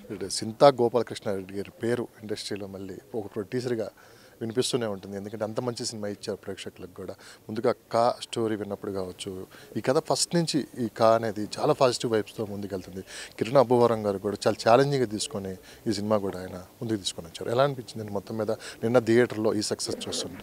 ఇటు సింతా గోపాలకృష్ణారెడ్డి గారి పేరు ఇండస్ట్రీలో మళ్ళీ ఒక ప్రొడ్యూసర్గా వినిపిస్తూనే ఉంటుంది ఎందుకంటే అంత మంచి సినిమా ఇచ్చారు ప్రేక్షకులకు కూడా ముందుగా కా స్టోరీ విన్నప్పుడు కావచ్చు ఈ కథ ఫస్ట్ నుంచి ఈ కా అనేది చాలా పాజిటివ్ వైబ్స్తో ముందుకెళ్తుంది కిరణ్ అబ్బవరం గారు కూడా చాలా ఛాలెంజింగ్గా తీసుకొని ఈ సినిమా కూడా ఆయన ముందుకు తీసుకొని వచ్చారు ఎలా అనిపించింది మొత్తం మీద నిన్న థియేటర్లో ఈ సక్సెస్ చూస్తుంటే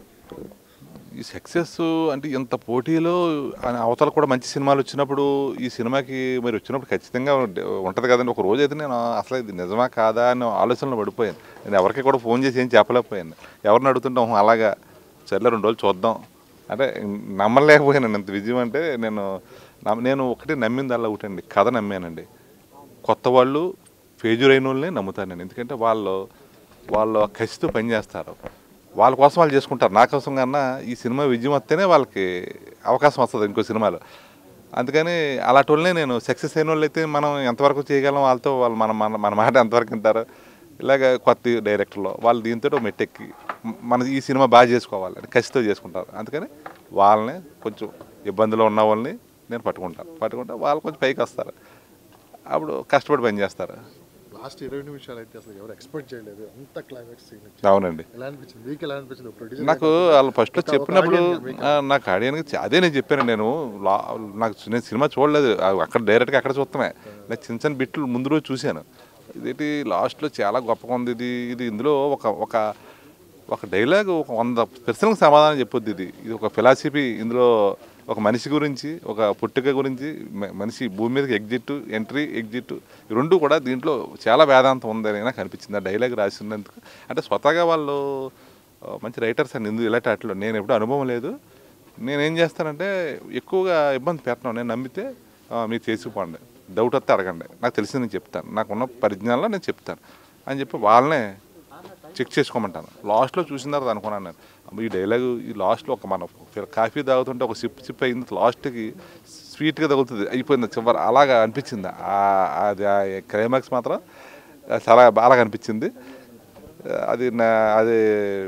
ఈ సక్సెస్ అంటే ఇంత పోటీలో ఆ- అవతల కూడా మంచి సినిమాలు వచ్చినప్పుడు ఈ సినిమాకి మరి వచ్చినప్పుడు ఖచ్చితంగా ఉంటుంది కదండి ఒక రోజు అయితే నేను అసలు ఇది నిజమా కాదా అని ఆలోచనలో పడిపోయాను నేను ఎవరికి కూడా ఫోన్ చేసి ఏం చెప్పలేకపోయాను ఎవరిని అడుగుతుంటాం అలాగా సర్లే రెండు రోజులు చూద్దాం అంటే నమ్మలేకపోయాను ఇంత విజయం అంటే నేను నమ్మ- నేను ఒకటి నమ్మింది అలా ఒకటండి కథ నమ్మానండి కొత్త వాళ్ళు ఫేజుర్ అయిన వాళ్ళని నమ్ముతాను నేను ఎందుకంటే వాళ్ళు వాళ్ళు కసితో పనిచేస్తారు వాళ్ళ కోసం వాళ్ళు చేసుకుంటారు నా కోసం కన్నా ఈ సినిమా విజయం వస్తేనే వాళ్ళకి అవకాశం వస్తుంది ఇంకో సినిమాలో అందుకని అలాంటి వాళ్ళనే నేను సక్సెస్ అయిన వాళ్ళు అయితే మనం ఎంతవరకు చేయగలం వాళ్ళతో వాళ్ళు మన మన మన మాట ఎంతవరకు వింటారు ఇలాగ కొత్త డైరెక్టర్లో వాళ్ళు దీంతో ఒక మెట్టెక్కి మ- మన ఈ సినిమా బాగా చేసుకోవాలి అని కసితో చేసుకుంటారు అందుకని వాళ్ళని కొంచెం ఇబ్బందిలో ఉన్న వాళ్ళని నేను పట్టుకుంటాను పట్టుకుంటే వాళ్ళు కొంచెం పైకి వస్తారు అప్పుడు కష్టపడి పని చేస్తారు లాస్ట్ ఇరవై నిమిషాలు అయితే అసలు ఎవరు ఎక్స్పెక్ట్ చేయలేదు అంత క్లైమాక్స్ సీన్ అవునండి ఎలా అనిపించింది మీకు ఎలా అనిపించింది ప్రొడ్యూసర్ నాకు వాళ్ళు ఫస్ట్లో ఒక- ఒక చెప్పినప్పుడు audience మీకు ఆ, నాకు ఆడియన్కి అదే నేను చెప్పాను నేను లా- నాకు నేను సినిమా చూడలేదు ఆ, అక్కడ డైరెక్ట్గా అక్కడ చూస్తామే నేను చిన్న చిన్న బిట్లు ముందు రోజు చూశాను ఇదేంటి లాస్ట్లో చాలా గొప్పగా ఉంది ఇది ఇది ఇందులో ఒక ఒక ఒక డైలాగ్ ఒక వంద ప్రశ్నలకు సమాధానం చెప్పొద్దు ఇది ఇది ఒక ఫిలాసఫీ ఇందులో ఒక మనిషి గురించి ఒక పుట్టుక గురించి మ- మనిషి భూమి మీదకి ఎగ్జిట్ ఎంట్రీ ఎగ్జిట్ ఈ రెండు కూడా దీంట్లో చాలా వేదాంతం ఉందని నాకు అనిపించింది ఆ డైలాగ్ రాసినందుకు అంటే స్వతహాగా వాళ్ళు ఆ, మంచి రైటర్స్ అండి ఇందులో ఇలాంటి వాటిలో నేను ఎప్పుడు అనుభవం లేదు నేనేం చేస్తానంటే ఎక్కువగా ఇబ్బంది పెట్టను నేను నమ్మితే ఆ, మీరు చేసుకుపోండి డౌట్ వస్తే అడగండి నాకు తెలిసింది నేను చెప్తాను నాకున్న పరిజ్ఞానంలో నేను చెప్తాను అని చెప్పి వాళ్ళనే చెక్ చేసుకోమంటాను లాస్ట్లో చూసిన తర్వాత అనుకున్నాను నేను అమ్మ, ఈ డైలాగ్ ఈ లాస్ట్లో ఒక మనం కాఫీ తాగుతుంటే ఒక సిప్ సిప్ అయింది లాస్ట్కి స్వీట్గా తగులుతుంది అయిపోయింది చివరి అలాగా అనిపించింది ఆ- అది ఆ క్లైమాక్స్ మాత్రం చాలా బాగా అనిపించింది అది నా అది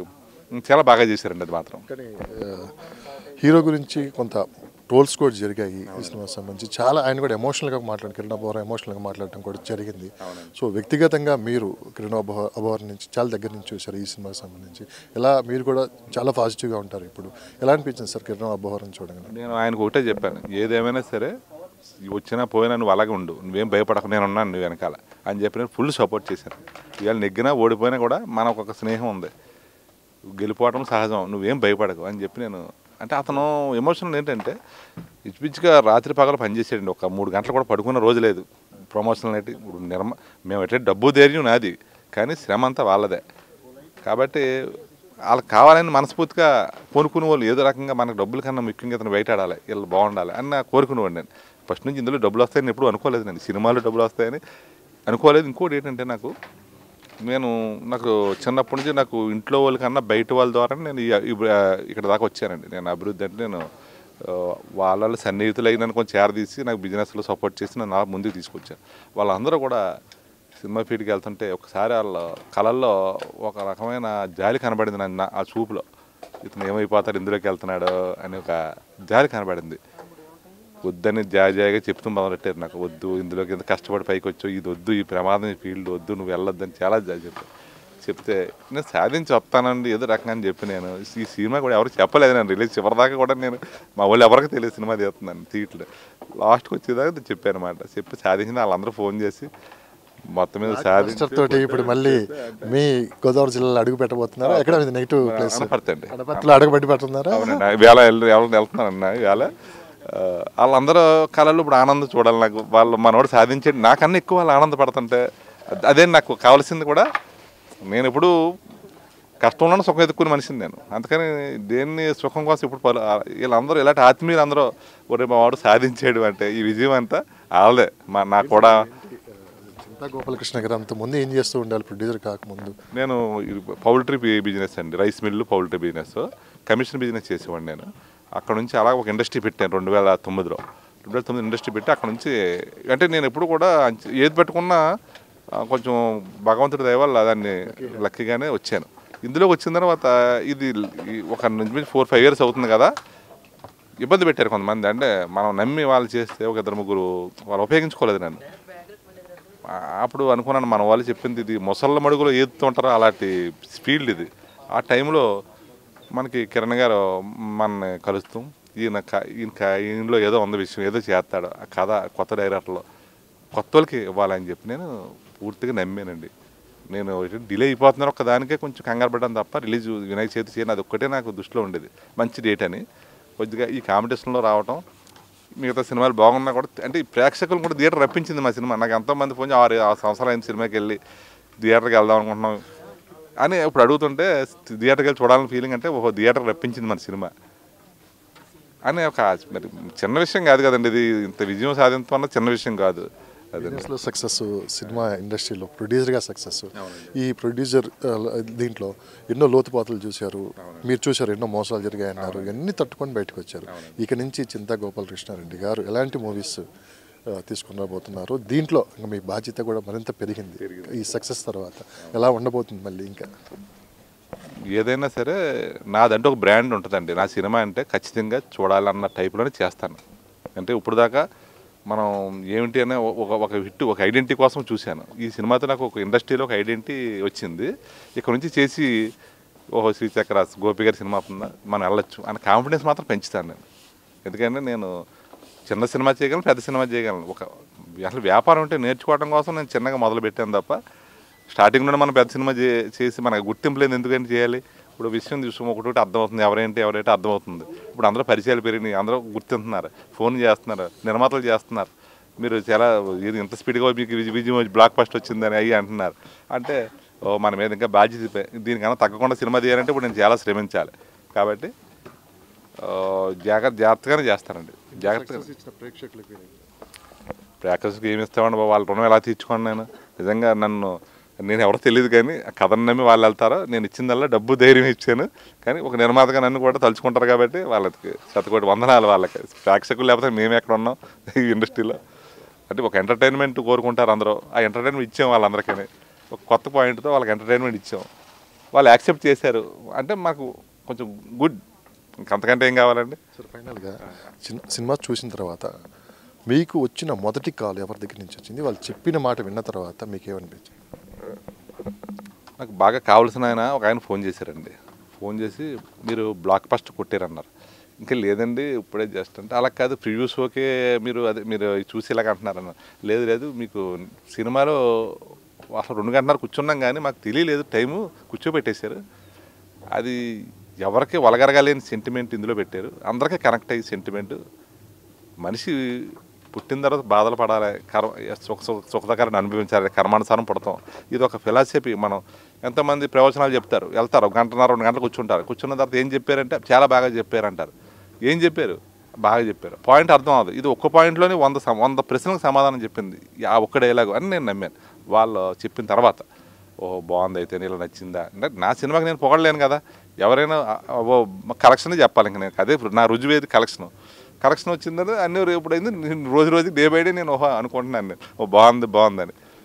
చాలా బాగా చేశారండి అది మాత్రం కానీ ఆ, హీరో గురించి కొంత ట్రోల్స్ కూడా జరిగాయి ఈ సినిమా సంబంధించి చాలా ఆయన కూడా ఎమోషనల్గా మాట్లాడు కిరణ్ అబ్బోరా ఎమోషనల్గా మాట్లాడటం కూడా జరిగింది సో వ్యక్తిగతంగా మీరు కిరణ్ అబ్బో అబ్బోర్ నుంచి చాలా దగ్గర నుంచి చూశారు ఈ సినిమాకి సంబంధించి ఎలా మీరు కూడా చాలా పాజిటివ్గా ఉంటారు ఇప్పుడు ఎలా అనిపించింది సార్ కిరణ్ అబ్బోహర్ని చూడగానే నేను ఆయనకు ఒకటే చెప్పాను ఏదేమైనా సరే వచ్చినా పోయినా నువ్వు అలాగే ఉండు నువ్వేం భయపడక నేను ఉన్నాను నువ్వు వెనకాల అని చెప్పి నేను ఫుల్ సపోర్ట్ చేశాను ఇవాళ నెగ్గినా ఓడిపోయినా కూడా మనకు ఒక స్నేహం ఉంది గెలిపోవడం సహజం నువ్వేం భయపడకు అని చెప్పి నేను అంటే అతను ఎమోషనల్ ఏంటంటే పిచ్చిగా రాత్రి పగలు పనిచేసాడండి ఒక మూడు గంటలు కూడా పడుకున్న రోజు లేదు ప్రమోషనల్ అయితే ఇప్పుడు నిర్మ మేము అంటే డబ్బు ధైర్యం నాది కానీ శ్రమ అంతా వాళ్ళదే కాబట్టి వాళ్ళకి కావాలని మనస్ఫూర్తిగా కోరుకునే వాళ్ళు ఏదో రకంగా మనకు డబ్బుల కన్నా ముఖ్యంగా ఇతను బయట ఆడాలి వీళ్ళు బాగుండాలి అని నాకు కోరుకునేవాడు నేను ఫస్ట్ నుంచి ఇందులో డబ్బులు వస్తాయని ఎప్పుడు అనుకోలేదు నేను సినిమాలో డబ్బులు వస్తాయని అనుకోలేదు ఇంకోటి ఏంటంటే నాకు నేను నాకు చిన్నప్పటి నుంచి నాకు ఇంట్లో వాళ్ళకన్నా బయట వాళ్ళ ద్వారా నేను ఈ- ఈ- ఇక్కడ దాకా వచ్చానండి నేను అభివృద్ధి అంటే నేను ఆ, వాళ్ళ వాళ్ళ సన్నిహితులు అయి నన్ను కొంచెం చేరదీసి నాకు బిజినెస్లో సపోర్ట్ చేసి నన్ను అలా ముందుకు తీసుకొచ్చారు వాళ్ళందరూ కూడా సినిమా ఫీల్డ్కి వెళ్తుంటే ఒకసారి వాళ్ళ కళల్లో ఒక రకమైన జాలి కనబడింది నన్ను నా- ఆ చూపులో ఇతను ఏమైపోతాడు ఇందులోకి వెళ్తున్నాడు అని ఒక జాలి కనబడింది వద్దని జాజాగా చెప్తూ మొదలెట్టారు నాకు వద్దు ఇందులోకి ఎంత కష్టపడి పైకి వచ్చావు ఇది వద్దు ఈ ప్రమాదం ఈ ఫీల్డ్ వద్దు నువ్వు వెళ్ళొద్దని చాలా జాలి చెప్పారు చెప్తే నేను సాధించి వస్తానండి ఏదో రకంగా అని చెప్పి నేను ఈ సినిమా కూడా ఎవరు చెప్పలేదు నేను రిలీజ్ చివరిదాకా కూడా నేను మా వాళ్ళు ఎవరికి తెలియదు సినిమా తీస్తున్నాను తీయట్లే లాస్ట్కి వచ్చేదాకా చెప్పాను అనమాట చెప్పి సాధించిన వాళ్ళందరూ ఫోన్ చేసి మొత్తం మీద సాధించి మాస్టర్ తోటి ఇప్పుడు మళ్ళీ మీ గోదావరి జిల్లాలో అడుగు పెట్టబోతున్నారు ఎక్కడ ఇది నెగిటివ్ ప్లేస్ అనపడతండి అనపత్తిలో అడుగు పెట్టి పెడుతున్నారా అవునండి వేళ ఎవరు వెళ్తున్నానన్న వేళ ఆ, వాళ్ళందరూ కళలు ఇప్పుడు ఆనందం చూడాలి నాకు వాళ్ళు మనోడు సాధించే నాకన్నా ఎక్కువ వాళ్ళు ఆనందపడుతుంటే అద్- అదే నాకు కావాల్సింది కూడా నేను ఇప్పుడు కష్టంలోనే సుఖం ఎదుర్కొనే మనిషిని నేను అందుకని దేన్ని సుఖం కోసం ఇప్పుడు పలు ఆ- వీళ్ళందరూ ఇలాంటి ఆత్మీయులు అందరూ ఒరే మా వాడు సాధించాడు అంటే ఈ విజయం అంతా వాళ్ళదే మా నాకు కూడా చింతా గోపాలకృష్ణ గారు అంత ముందు ఏం చేస్తూ ఉండాలి ప్రొడ్యూసర్ కాకముందు నేను ఇది పౌల్ట్రీ బి- బిజినెస్ అండి rice mill poultry business commission business చేసేవాడిని నేను అక్కడ నుంచి అలా ఒక ఇండస్ట్రీ పెట్టాను రెండు వేల తొమ్మిదిలో రెండు వేల తొమ్మిది ఇండస్ట్రీ పెట్టి అక్కడ నుంచి అంటే నేను ఎప్పుడు కూడా అంచ- ఏది పెట్టుకున్నా ఆ, కొంచెం భగవంతుడి దయ వల్ల దాన్ని లక్కీగానే వచ్చాను ఇందులోకి వచ్చిన తర్వాత ఇది ఈ ఒక నుంచి ఫోర్ ఫైవ్ ఇయర్స్ అవుతుంది కదా ఇబ్బంది పెట్టారు కొంతమంది అంటే మనం నమ్మి వాళ్ళు చేస్తే ఒక ఇద్దరు ముగ్గురు వాళ్ళు ఉపయోగించుకోలేదు నన్ను ఆ- అప్పుడు అనుకున్నాను మన వాళ్ళు చెప్పింది ఇది ముసళ్ళ మడుగులో ఏదుతుంటారో అలాంటి ఫీల్డ్ ఇది ఆ టైంలో మనకి కిరణ్ గారు మనని కలుస్తాం ఈయన క- ఈయన క- ఈయనలో ఏదో ఉంది విషయం ఏదో చేస్తాడు ఆ కథ కొత్త డైరెక్టర్లో కొత్త వాళ్ళకి ఇవ్వాలని చెప్పి నేను పూర్తిగా నమ్మానండి నేను డిలే అయిపోతున్నాను ఒక దానికే కొంచెం కంగారు పడ్డాను తప్ప రిలీజ్ వినాయక చవితి చేయను అది ఒక్కటే నాకు దృష్టిలో ఉండేది మంచి డేట్ అని కొద్దిగా ఈ కాంపిటీషన్లో రావటం మిగతా సినిమాలు బాగున్నా కూడా అంటే ఈ ప్రేక్షకులు కూడా థియేటర్ రప్పించింది మా సినిమా నాకు ఎంతోమంది ఫోన్ చేసి, ఆరు ఆరు సంవత్సరాలు అయిన సినిమాకి వెళ్ళి థియేటర్కి వెళ్దాం అనుకుంటున్నాం అని ఇప్పుడు అడుగుతుంటే థియేటర్కి వెళ్ళి చూడాలని ఫీలింగ్ అంటే ఓహో థియేటర్ రప్పించింది మన సినిమా అని ఒక మరి చిన్న విషయం కాదు కదండి ఇది ఇంత విజయం సాధించడం అన్నది చిన్న విషయం కాదు అదే బిజినెస్లో సక్సెస్ సినిమా ఇండస్ట్రీలో ప్రొడ్యూసర్గా సక్సెస్ ఈ ప్రొడ్యూసర్ ఆ, దీంట్లో ఎన్నో లోతుపాతలు చూశారు మీరు చూశారు ఎన్నో మోసాలు జరిగాయన్నారు ఇవన్నీ తట్టుకొని బయటకు వచ్చారు ఇక నుంచి చింతా గోపాలకృష్ణారెడ్డి గారు ఎలాంటి మూవీస్ తీసుకుని రాబోతున్నారు దీంట్లో ఇంకా మీ బాధ్యత కూడా మరింత పెరిగింది ఈ సక్సెస్ తర్వాత ఎలా ఉండబోతుంది మళ్ళీ ఇంకా ఏదైనా సరే నాదంటే ఒక బ్రాండ్ ఉంటుందండి నా సినిమా అంటే ఖచ్చితంగా చూడాలన్న టైప్లోనే చేస్తాను అంటే ఇప్పుడు దాకా మనం ఏమిటి అనే ఒక ఒక హిట్ ఒక ఐడెంటిటీ కోసం చూశాను ఈ సినిమాతో నాకు ఒక ఇండస్ట్రీలో ఒక ఐడెంటిటీ వచ్చింది ఇక్కడ నుంచి చేసి ఓహో శ్రీచక్ర గోపి గారి సినిమా ఉందా మనం వెళ్ళొచ్చు అనే కాన్ఫిడెన్స్ మాత్రం పెంచుతాను నేను ఎందుకంటే నేను చిన్న సినిమా చేయగలను పెద్ద సినిమా చేయగలను ఒక అసలు వ్యాపారం అంటే నేర్చుకోవడం కోసం నేను చిన్నగా మొదలు పెట్టాను తప్ప స్టార్టింగ్ నుండి మనం పెద్ద సినిమా చే- చేసి మనకు గుర్తింపు లేదు ఎందుకంటే చేయాలి ఇప్పుడు విషయం చూసి ఒకటి అర్థమవుతుంది ఎవరేంటి ఎవరైతే అర్థమవుతుంది ఇప్పుడు అందరూ పరిచయాలు పెరిగినాయి అందరూ గుర్తింటున్నారు ఫోన్ చేస్తున్నారు నిర్మాతలు చేస్తున్నారు మీరు చాలా ఇది ఇంత స్పీడ్గా మీకు విజ- విజయం వచ్చి బ్లాక్ ఫస్ట్ వచ్చిందని అయ్యి అంటున్నారు అంటే ఓ మన మీద ఇంకా బాధ్యత పే- దీనికన్నా తగ్గకుండా సినిమా తీయాలంటే ఇప్పుడు నేను చాలా శ్రమించాలి కాబట్టి ఆ, జాగ్రత్త జాగ్రత్తగానే చేస్తానండి జాగ్రత్తగా ఇచ్చిన ప్రేక్షకులకి ప్రేక్షకులకు ఏమి ఇస్తామండి బాబు వాళ్ళ రుణం ఎలా తీర్చుకోండి నేను నిజంగా నన్ను నేను ఎవరో తెలియదు కానీ ఆ కథను నమ్మి వాళ్ళు వెళ్తారో నేను ఇచ్చిందల్లా డబ్బు ధైర్యం ఇచ్చాను కానీ ఒక నిర్మాతగా నన్ను కూడా తలుచుకుంటారు కాబట్టి వాళ్ళకి శతకోటి వందనాలు వాళ్ళకి ప్రేక్షకులు లేకపోతే మేము ఎక్కడ ఉన్నాం ఈ ఇండస్ట్రీలో అంటే ఒక ఎంటర్టైన్మెంట్ కోరుకుంటారు అందరూ ఆ ఎంటర్టైన్మెంట్ ఇచ్చాం వాళ్ళందరికీ ఒక కొత్త పాయింట్తో వాళ్ళకి ఎంటర్టైన్మెంట్ ఇచ్చాం వాళ్ళు యాక్సెప్ట్ చేశారు అంటే మాకు కొంచెం గుడ్ ఇంకంతకంటే ఏం కావాలండి సార్ ఫైనల్గా చిన్న సినిమా చూసిన తర్వాత మీకు వచ్చిన మొదటి కాల్ ఎవరి దగ్గర నుంచి వచ్చింది వాళ్ళు చెప్పిన మాట విన్న తర్వాత మీకు ఏమనిపించింది నాకు బాగా కావాల్సిన ఆయన ఒక ఆయన ఫోన్ చేశారండి ఫోన్ చేసి మీరు బ్లాక్ ఫస్ట్ కొట్టారన్నారు ఇంకా లేదండి ఇప్పుడే జస్ట్ అంటే అలా కాదు ప్రివ్యూస్ ఓకే మీరు అదే మీరు చూసి ఇలాగ అంటున్నారన్న లేదు లేదు మీకు సినిమాలో అసలు రెండు గంటల కూర్చున్నాం కానీ మాకు తెలియలేదు టైము కూర్చోబెట్టేశారు అది ఎవరికి వలగరగలేని సెంటిమెంట్ ఇందులో పెట్టారు అందరికీ కనెక్ట్ అయ్యే సెంటిమెంట్ మనిషి పుట్టిన తర్వాత బాధలు పడాలి కర్మ సుఖ సుఖ సుఖదకాలను అనుభవించాలి కర్మానుసారం పుడతాం ఇది ఒక ఫిలాసఫీ మనం ఎంతమంది ప్రవచనాలు చెప్తారు వెళ్తారు ఒక గంటన్నర రెండు గంటలు కూర్చుంటారు కూర్చున్న తర్వాత ఏం చెప్పారంటే చాలా బాగా చెప్పారంటారు ఏం చెప్పారు బాగా చెప్పారు పాయింట్ అర్థం అవ్వదు ఇది ఒక్క పాయింట్లోనే వంద సమ- వంద ప్రశ్నలకు సమాధానం చెప్పింది ఆ ఒక్క డైలాగు అని నేను నమ్మాను వాళ్ళు చెప్పిన తర్వాత ఓ బాగుంది అయితే నీళ్ళు నచ్చిందా అంటే నా సినిమాకి నేను పొగడలేను కదా ఎవరైనా ఆ- ఓ కలెక్షన్ చెప్పాలి ఇంక నేను అదే ఇప్పుడు నా రుజువేది కలెక్షన్ కలెక్షన్ వచ్చిందని అన్ని ఎప్పుడైంది నేను రోజు రోజు డే బై డే నేను ఓహో అనుకుంటున్నాను నేను ఓ బాగుంది బాగుందని